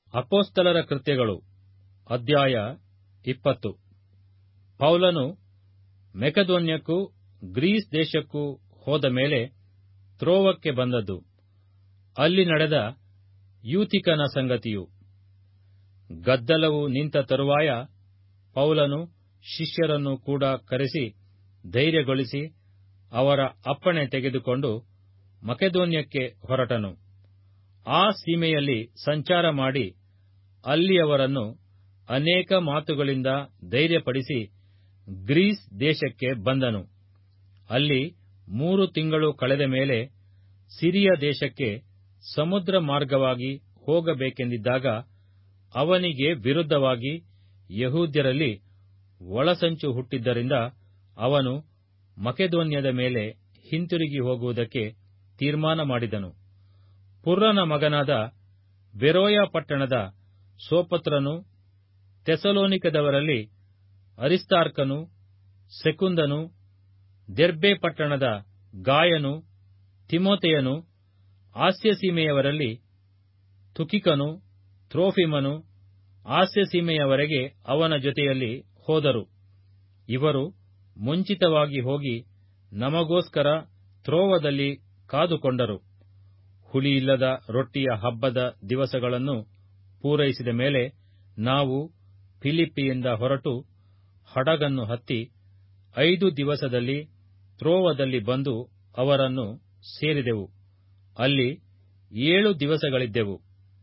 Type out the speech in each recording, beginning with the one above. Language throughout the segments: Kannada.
ಅಪೋಸ್ತಲರ ಕೃತ್ಯಗಳು ಅಧ್ಯಾಯ ಇಪ್ಪತ್ತು ಪೌಲನು ಮೆಕೆದೋನ್ಯಕ್ಕೂ ಗ್ರೀಸ್ ದೇಶಕ್ಕೂ ಹೋದ ಮೇಲೆ ತ್ರೋವಕ್ಕೆ ಬಂದದ್ದು ಅಲ್ಲಿ ನಡೆದ ಯೂತಿಕನ ಸಂಗತಿಯು ಗದ್ದಲವು ನಿಂತ ತರುವಾಯ ಪೌಲನು ಶಿಷ್ಯರನ್ನು ಕೂಡ ಕರೆಸಿ ಧೈರ್ಯಗೊಳಿಸಿ ಅವರ ಅಪ್ಪಣೆ ತೆಗೆದುಕೊಂಡು ಮಕೆದೋನ್ಯಕ್ಕೆ ಹೊರಟನು ಆ ಸೀಮೆಯಲ್ಲಿ ಸಂಚಾರ ಮಾಡಿ ಅಲ್ಲಿಯವರನ್ನು ಅನೇಕ ಮಾತುಗಳಿಂದ ಧೈರ್ಯಪಡಿಸಿ ಗ್ರೀಸ್ ದೇಶಕ್ಕೆ ಬಂದನು ಅಲ್ಲಿ ಮೂರು ತಿಂಗಳು ಕಳೆದ ಮೇಲೆ ಸಿರಿಯ ದೇಶಕ್ಕೆ ಸಮುದ್ರ ಮಾರ್ಗವಾಗಿ ಹೋಗಬೇಕೆಂದಿದ್ದಾಗ ಅವನಿಗೆ ವಿರುದ್ಧವಾಗಿ ಯಹೂದ್ಯರಲ್ಲಿ ಒಳಸಂಚು ಹುಟ್ಟಿದ್ದರಿಂದ ಅವನು ಮಕೆದೋನ್ಯದ ಮೇಲೆ ಹಿಂತಿರುಗಿ ಹೋಗುವುದಕ್ಕೆ ತೀರ್ಮಾನ ಮಾಡಿದನು ಪುರ್ರನ ಮಗನಾದ ಬೆರೋಯ ಪಟ್ಟಣದ ಸೋಪತ್ರನು ತೆಸಲೋನಿಕದವರಲ್ಲಿ ಅರಿಸ್ತಾರ್ಕನು ಸೆಕುಂದನು ದೆರ್ಬೆ ಪಟ್ಟಣದ ಗಾಯನು ತಿಮೋತೆಯನು ಆಸ್ಯಸೀಮೆಯವರಲ್ಲಿ ತುಕಿಕನು ತ್ರೋಫಿಮನು ಆಸ್ಯಸೀಮೆಯವರೆಗೆ ಅವನ ಜೊತೆಯಲ್ಲಿ ಹೋದರು ಇವರು ಮುಂಚಿತವಾಗಿ ಹೋಗಿ ನಮಗೋಸ್ಕರ ತ್ರೋವದಲ್ಲಿ ಕಾದುಕೊಂಡರು ಹುಳಿಯಿಲ್ಲದ ರೊಟ್ಟಿಯ ಹಬ್ಬದ ದಿವಸಗಳನ್ನು ಪೂರೈಸಿದ ಮೇಲೆ ನಾವು ಫಿಲಿಪ್ಪಿಯಿಂದ ಹೊರಟು ಹಡಗನ್ನು ಹತ್ತಿ ಐದು ದಿವಸದಲ್ಲಿ ತ್ರೋವದಲ್ಲಿ ಬಂದು ಅವರನ್ನು ಸೇರಿದೆವು ಅಲ್ಲಿ ಏಳು ದಿವಸಗಳಿದ್ದೆವು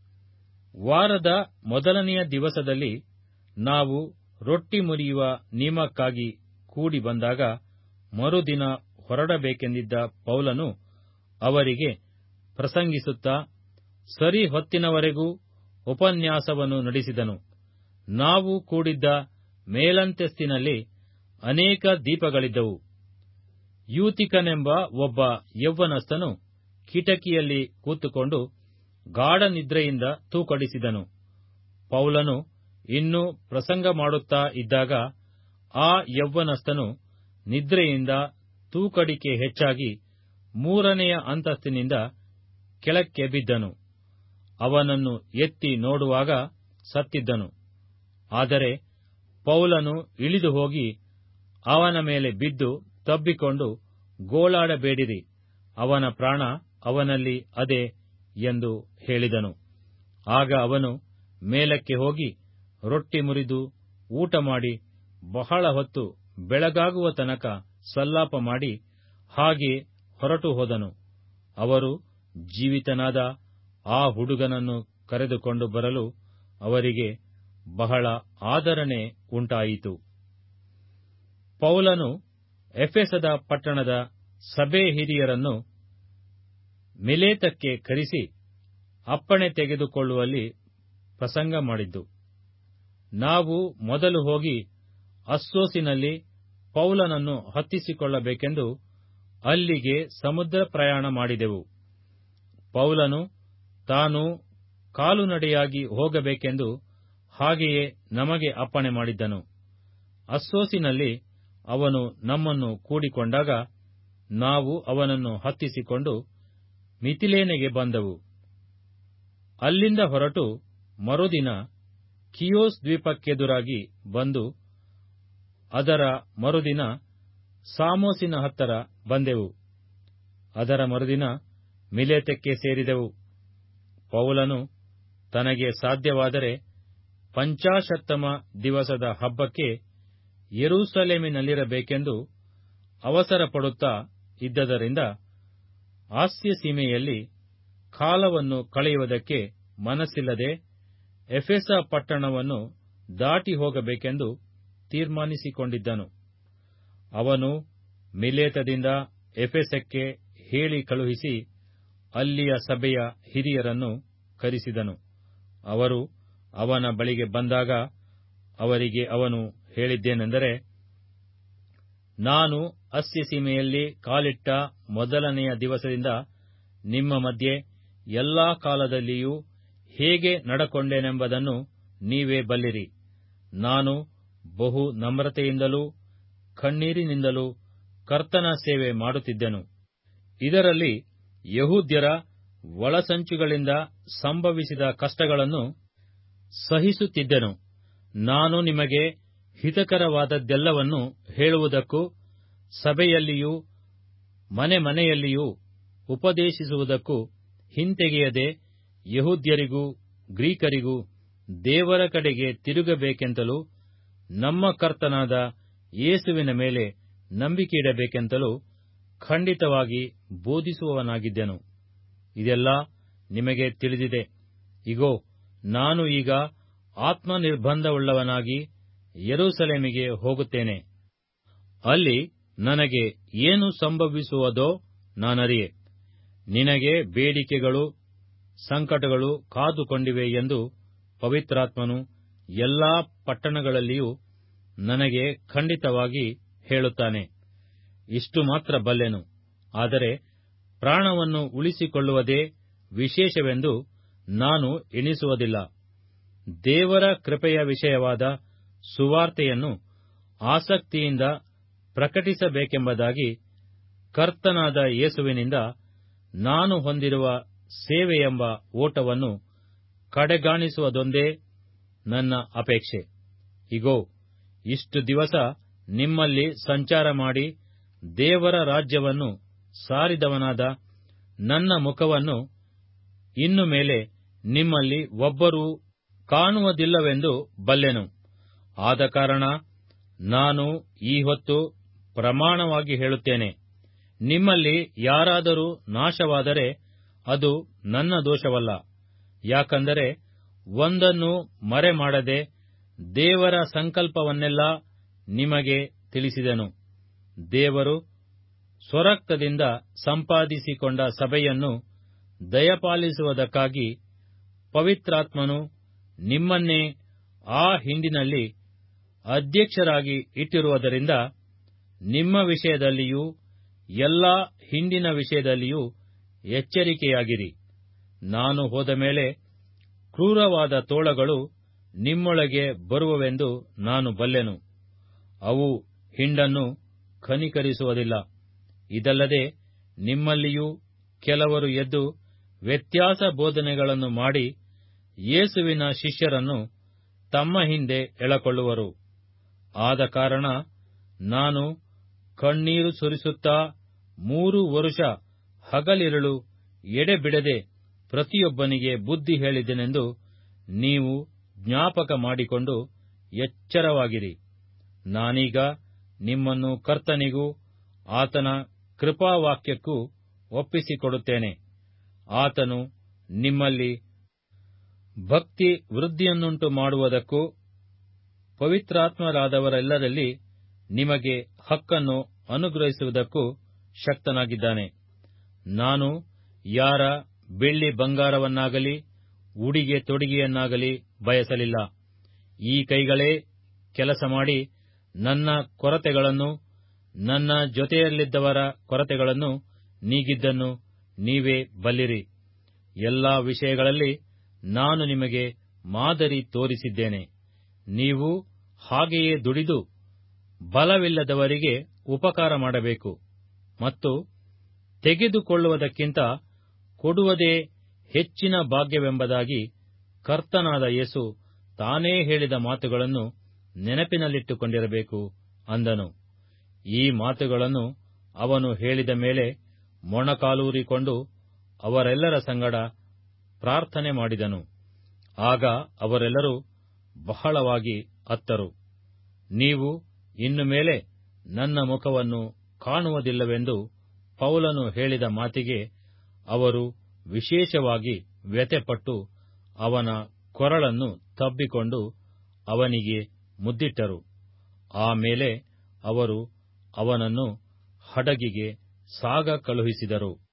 ವಾರದ ಮೊದಲನೆಯ ದಿವಸದಲ್ಲಿ ನಾವು ರೊಟ್ಟಿ ಮುರಿಯುವ ನಿಯಮಕ್ಕಾಗಿ ಕೂಡಿ ಬಂದಾಗ ಮರುದಿನ ಹೊರಡಬೇಕೆಂದಿದ್ದ ಪೌಲನು ಅವರಿಗೆ ಪ್ರಸಂಗಿಸುತ್ತಾ ಸರಿ ಹೊತ್ತಿನವರೆಗೂ ಉಪನ್ಯಾಸವನ್ನು ನಡೆಸಿದನು ನಾವು ಕೂಡಿದ್ದ ಮೇಲಂತಸ್ತಿನಲ್ಲಿ ಅನೇಕ ದೀಪಗಳಿದ್ದವು ಯೂತಿಕನೆಂಬ ಒಬ್ಬ ಯೌವನಸ್ಥನು ಕಿಟಕಿಯಲ್ಲಿ ಕೂತುಕೊಂಡು ಗಾಢನಿದ್ರೆಯಿಂದ ತೂಕಡಿಸಿದನು ಪೌಲನು ಇನ್ನೂ ಪ್ರಸಂಗ ಮಾಡುತ್ತಾ ಇದ್ದಾಗ ಆ ಯೌವನಸ್ಥನು ನಿದ್ರೆಯಿಂದ ತೂಕಡಿಕೆ ಹೆಚ್ಚಾಗಿ ಮೂರನೆಯ ಅಂತಸ್ತಿನಿಂದ ಕೆಳಕ್ಕೆ ಬಿದ್ದನು ಅವನನ್ನು ಎತ್ತಿ ನೋಡುವಾಗ ಸತ್ತಿದ್ದನು ಆದರೆ ಪೌಲನು ಇಳಿದು ಹೋಗಿ ಅವನ ಮೇಲೆ ಬಿದ್ದು ತಬ್ಬಿಕೊಂಡು ಗೋಳಾಡಬೇಡಿರಿ ಅವನ ಪ್ರಾಣ ಅವನಲ್ಲಿ ಅದೆ ಎಂದು ಹೇಳಿದನು ಆಗ ಅವನು ಮೇಲಕ್ಕೆ ಹೋಗಿ ರೊಟ್ಟಿ ಮುರಿದು ಊಟ ಮಾಡಿ ಬಹಳ ಹೊತ್ತು ಬೆಳಗಾಗುವ ತನಕ ಸಲ್ಲಾಪ ಮಾಡಿ ಹಾಗೆ ಹೊರಟು ಹೋದನು ಅವರು ಜೀವಿತನಾದ ಆ ಹುಡುಗನನ್ನು ಕರೆದುಕೊಂಡು ಬರಲು ಅವರಿಗೆ ಬಹಳ ಆದರಣೆ ಉಂಟಾಯಿತು ಪೌಲನು ಎಫೆಸದ ಪಟ್ಟಣದ ಸಭೆ ಹಿರಿಯರನ್ನು ಮಿಲೇತಕ್ಕೆ ಕರೆಸಿ ಅಪ್ಪಣೆ ತೆಗೆದುಕೊಳ್ಳುವಲ್ಲಿ ಪ್ರಸಂಗ ಮಾಡಿದ್ದು ನಾವು ಮೊದಲು ಹೋಗಿ ಅಸ್ಸೋಸಿನಲ್ಲಿ ಪೌಲನನ್ನು ಹತ್ತಿಸಿಕೊಳ್ಳಬೇಕೆಂದು ಅಲ್ಲಿಗೆ ಸಮುದ್ರ ಪ್ರಯಾಣ ಮಾಡಿದೆವು ಪೌಲನು ತಾನು ಕಾಲುನಡೆಯಾಗಿ ಹೋಗಬೇಕೆಂದು ಹಾಗೆಯೇ ನಮಗೆ ಅಪ್ಪಣೆ ಮಾಡಿದ್ದನು ಅಸ್ಸೋಸಿನಲ್ಲಿ ಅವನು ನಮ್ಮನ್ನು ಕೂಡಿಕೊಂಡಾಗ ನಾವು ಅವನನ್ನು ಹತ್ತಿಸಿಕೊಂಡು ಮಿತಿಲೇನೆಗೆ ಬಂದೆವು ಅಲ್ಲಿಂದ ಹೊರಟು ಮರುದಿನ ಕಿಯೋಸ್ ದ್ವೀಪಕ್ಕೆದುರಾಗಿ ಬಂದು ಅದರ ಮರುದಿನ ಸಾಮೋಸಿನ ಹತ್ತರ ಬಂದೆವು ಅದರ ಮರುದಿನ ಮಿಲೇತಕ್ಕೆ ಸೇರಿದೆವು ಪೌಲನು ತನಗೆ ಸಾಧ್ಯವಾದರೆ ಪಂಚಾಶತ್ತಮ ದಿವಸದ ಹಬ್ಬಕ್ಕೆ ಯೆರೂಸಲೇಮಿನಲ್ಲಿರಬೇಕೆಂದು ಅವಸರ ಪಡುತ್ತಾ ಇದ್ದದರಿಂದ ಆಸ್ಯ ಸೀಮೆಯಲ್ಲಿ ಕಾಲವನ್ನು ಕಳೆಯುವುದಕ್ಕೆ ಮನಸ್ಸಿಲ್ಲದೆ ಎಫೆಸ ಪಟ್ಟಣವನ್ನು ದಾಟಿ ಹೋಗಬೇಕೆಂದು ತೀರ್ಮಾನಿಸಿಕೊಂಡಿದ್ದನು ಅವನು ಮಿಲೇತದಿಂದ ಎಫೆಸಕ್ಕೆ ಹೇಳಿ ಕಳುಹಿಸಿ ಅಲ್ಲಿಯ ಸಭೆಯ ಹಿರಿಯರನ್ನು ಕರೆಸಿದನು ಅವರು ಅವನ ಬಳಿಗೆ ಬಂದಾಗ ಅವರಿಗೆ ಅವನು ಹೇಳಿದ್ದೇನೆಂದರೆ ನಾನು ಅಸ್ಯ ಸೀಮೆಯಲ್ಲಿ ಕಾಲಿಟ್ಟ ಮೊದಲನೆಯ ದಿವಸದಿಂದ ನಿಮ್ಮ ಮಧ್ಯೆ ಎಲ್ಲಾ ಕಾಲದಲ್ಲಿಯೂ ಹೇಗೆ ನಡಕೊಂಡೆನೆಂಬುದನ್ನು ನೀವೇ ಬಲ್ಲಿರಿ ನಾನು ಬಹು ನಮ್ರತೆಯಿಂದಲೂ ಕಣ್ಣೀರಿನಿಂದಲೂ ಕರ್ತನ ಸೇವೆ ಮಾಡುತ್ತಿದ್ದೆನು ಇದರಲ್ಲಿ ಯಹೂದ್ಯರ ಒಳಸಂಚುಗಳಿಂದ ಸಂಭವಿಸಿದ ಕಷ್ಟಗಳನ್ನು ಸಹಿಸುತ್ತಿದ್ದೆನು ನಾನು ನಿಮಗೆ ಹಿತಕರವಾದದ್ದೆಲ್ಲವನ್ನು ಹೇಳುವುದಕ್ಕೂ ಸಭೆಯಲ್ಲಿಯೂ ಮನೆ ಮನೆಯಲ್ಲಿಯೂ ಉಪದೇಶಿಸುವುದಕ್ಕೂ ಹಿಂತೆಗೆಯದೆ ಯಹೂದ್ಯರಿಗೂ ಗ್ರೀಕರಿಗೂ ದೇವರ ಕಡೆಗೆ ತಿರುಗಬೇಕೆಂತಲೂ ನಮ್ಮ ಕರ್ತನಾದ ಯೇಸುವಿನ ಮೇಲೆ ನಂಬಿಕೆಯಿಡಬೇಕೆಂತಲೂ ಖಂಡಿತವಾಗಿ ಬೋಧಿಸುವವನಾಗಿದ್ದೆನು ಇದೆಲ್ಲ ನಿಮಗೆ ತಿಳಿದಿದೆ ಇಗೋ ನಾನು ಈಗ ಆತ್ಮನಿರ್ಬಂಧವುಳ್ಳವನಾಗಿ ಯೆರೂಸಲೇಮಿಗೆ ಹೋಗುತ್ತೇನೆ ಅಲ್ಲಿ ನನಗೆ ಏನು ಸಂಭವಿಸುವುದೋ ನಾನರಿಯೆ ನಿನಗೆ ಬೇಡಿಕೆಗಳು ಸಂಕಟಗಳು ಕಾದುಕೊಂಡಿವೆ ಎಂದು ಪವಿತ್ರಾತ್ಮನು ಎಲ್ಲಾ ಪಟ್ಟಣಗಳಲ್ಲಿಯೂ ನನಗೆ ಖಂಡಿತವಾಗಿ ಹೇಳುತ್ತಾನೆ ಇಷ್ಟು ಮಾತ್ರ ಬಲ್ಲೆನು ಆದರೆ ಪ್ರಾಣವನ್ನು ಉಳಿಸಿಕೊಳ್ಳುವುದೇ ವಿಶೇಷವೆಂದು ನಾನು ಎಣಿಸುವುದಿಲ್ಲ ದೇವರ ಕೃಪೆಯ ವಿಷಯವಾದ ಸುವಾರ್ತೆಯನ್ನು ಆಸಕ್ತಿಯಿಂದ ಪ್ರಕಟಿಸಬೇಕೆಂಬುದಾಗಿ ಕರ್ತನಾದ ಯೇಸುವಿನಿಂದ ನಾನು ಹೊಂದಿರುವ ಸೇವೆಯೆಂಬ ಓಟವನ್ನು ಕಡೆಗಾಣಿಸುವುದೊಂದೇ ನನ್ನ ಅಪೇಕ್ಷೆ ಇಗೋ ಇಷ್ಟು ದಿವಸ ನಿಮ್ಮಲ್ಲಿ ಸಂಚಾರ ಮಾಡಿ ದೇವರ ರಾಜ್ಯವನ್ನು ಸಾರಿದವನಾದ ನನ್ನ ಮುಖವನ್ನು ಇನ್ನು ಮೇಲೆ ನಿಮ್ಮಲ್ಲಿ ಒಬ್ಬರೂ ಕಾಣುವುದಿಲ್ಲವೆಂದು ಬಲ್ಲೆನು ಆದ ಕಾರಣ ನಾನು ಈ ಹೊತ್ತು ಪ್ರಮಾಣವಾಗಿ ಹೇಳುತ್ತೇನೆ ನಿಮ್ಮಲ್ಲಿ ಯಾರಾದರೂ ನಾಶವಾದರೆ ಅದು ನನ್ನ ದೋಷವಲ್ಲ ಯಾಕಂದರೆ ಒಂದನ್ನು ಮರೆಮಾಡದೆ ದೇವರ ಸಂಕಲ್ಪವನ್ನೆಲ್ಲ ನಿಮಗೆ ತಿಳಿಸಿದೆನು ದೇವರು ಸ್ವರಕ್ತದಿಂದ ಸಂಪಾದಿಸಿಕೊಂಡ ಸಭೆಯನ್ನು ದಯಪಾಲಿಸುವುದಕ್ಕಾಗಿ ಪವಿತ್ರಾತ್ಮನು ನಿಮ್ಮನ್ನೇ ಆ ಹಿಂಡಿನಲ್ಲಿ ಅಧ್ಯಕ್ಷರಾಗಿ ಇಟ್ಟಿರುವುದರಿಂದ ನಿಮ್ಮ ವಿಷಯದಲ್ಲಿಯೂ ಎಲ್ಲಾ ಹಿಂಡಿನ ವಿಷಯದಲ್ಲಿಯೂ ಎಚ್ಚರಿಕೆಯಾಗಿರಿ ನಾನು ಹೋದ ಮೇಲೆ ಕ್ರೂರವಾದ ತೋಳಗಳು ನಿಮ್ಮೊಳಗೆ ಬರುವವೆಂದು ನಾನು ಬಲ್ಲೆನು ಅವು ಹಿಂಡನ್ನು ಕನಿಕರಿಸುವುದಿಲ್ಲ ಇದಲ್ಲದೆ ನಿಮ್ಮಲ್ಲಿಯೂ ಕೆಲವರು ಎದ್ದು ವ್ಯತ್ಯಾಸ ಬೋಧನೆಗಳನ್ನು ಮಾಡಿ ಯೇಸುವಿನ ಶಿಷ್ಯರನ್ನು ತಮ್ಮ ಹಿಂದೆ ಎಳಕೊಳ್ಳುವರು ಆದ ಕಾರಣ ನಾನು ಕಣ್ಣೀರು ಸುರಿಸುತ್ತಾ ಮೂರು ವರುಷ ಹಗಲಿರುಳು ಎಡೆಬಿಡದೆ ಪ್ರತಿಯೊಬ್ಬನಿಗೆ ಬುದ್ಧಿ ಹೇಳಿದೆನೆಂದು ನೀವು ಜ್ಞಾಪಕ ಮಾಡಿಕೊಂಡು ಎಚ್ಚರವಾಗಿರಿ ನಾನೀಗ ನಿಮ್ಮನ್ನು ಕರ್ತನಿಗೂ ಆತನ ಕೃಪಾವಾಕ್ಯಕ್ಕೂ ಒಪ್ಪಿಸಿಕೊಡುತ್ತೇನೆ ಆತನು ನಿಮ್ಮಲ್ಲಿ ಭಕ್ತಿ ವೃದ್ಧಿಯನ್ನುಂಟು ಮಾಡುವುದಕ್ಕೂ ಪವಿತ್ರಾತ್ಮರಾದವರೆಲ್ಲರಲ್ಲಿ ನಿಮಗೆ ಹಕ್ಕನ್ನು ಅನುಗ್ರಹಿಸುವುದಕ್ಕೂ ಶಕ್ತನಾಗಿದ್ದಾನೆ ನಾನು ಯಾರ ಬೆಳ್ಳಿ ಬಂಗಾರವನ್ನಾಗಲಿ ಉಡಿಗೆ ತೊಡಿಗೆಯನ್ನಾಗಲಿ ಬಯಸಲಿಲ್ಲ ಈ ಕೈಗಳೇ ಕೆಲಸ ಮಾಡಿ ನನ್ನ ಕೊರತೆಗಳನ್ನು ನನ್ನ ಜೊತೆಯಲ್ಲಿದ್ದವರ ಕೊರತೆಗಳನ್ನು ನೀಗಿದ್ದನ್ನು ನೀವೇ ಬಲ್ಲಿರಿ ಎಲ್ಲಾ ವಿಷಯಗಳಲ್ಲಿ ನಾನು ನಿಮಗೆ ಮಾದರಿ ತೋರಿಸಿದ್ದೇನೆ ನೀವು ಹಾಗೆಯೇ ದುಡಿದು ಬಲವಿಲ್ಲದವರಿಗೆ ಉಪಕಾರ ಮಾಡಬೇಕು ಮತ್ತು ತೆಗೆದುಕೊಳ್ಳುವುದಕ್ಕಿಂತ ಕೊಡುವುದೇ ಹೆಚ್ಚಿನ ಭಾಗ್ಯವೆಂಬುದಾಗಿ ಕರ್ತನಾದ ಯೇಸು ತಾನೇ ಹೇಳಿದ ಮಾತುಗಳನ್ನು ನೆನಪಿನಲ್ಲಿಟ್ಟುಕೊಂಡಿರಬೇಕು ಅಂದನು ಈ ಮಾತುಗಳನ್ನು ಅವನು ಹೇಳಿದ ಮೇಲೆ ಮೊಣಕಾಲೂರಿಕೊಂಡು ಅವರೆಲ್ಲರ ಸಂಗಡ ಪ್ರಾರ್ಥನೆ ಮಾಡಿದನು ಆಗ ಅವರೆಲ್ಲರೂ ಬಹಳವಾಗಿ ಅತ್ತರು ನೀವು ಇನ್ನು ಮೇಲೆ ನನ್ನ ಮುಖವನ್ನು ಕಾಣುವುದಿಲ್ಲವೆಂದು ಪೌಲನು ಹೇಳಿದ ಮಾತಿಗೆ ಅವರು ವಿಶೇಷವಾಗಿ ವ್ಯಥೆಪಟ್ಟು ಅವನ ಕೊರಳನ್ನು ತಬ್ಬಿಕೊಂಡು ಅವನಿಗೆ ಮುದ್ದಿಟ್ಟರು ಆಮೇಲೆ ಅವರು ಅವನನ್ನು ಹಡಗಿಗೆ ಸಾಗ ಕಳುಹಿಸಿದರು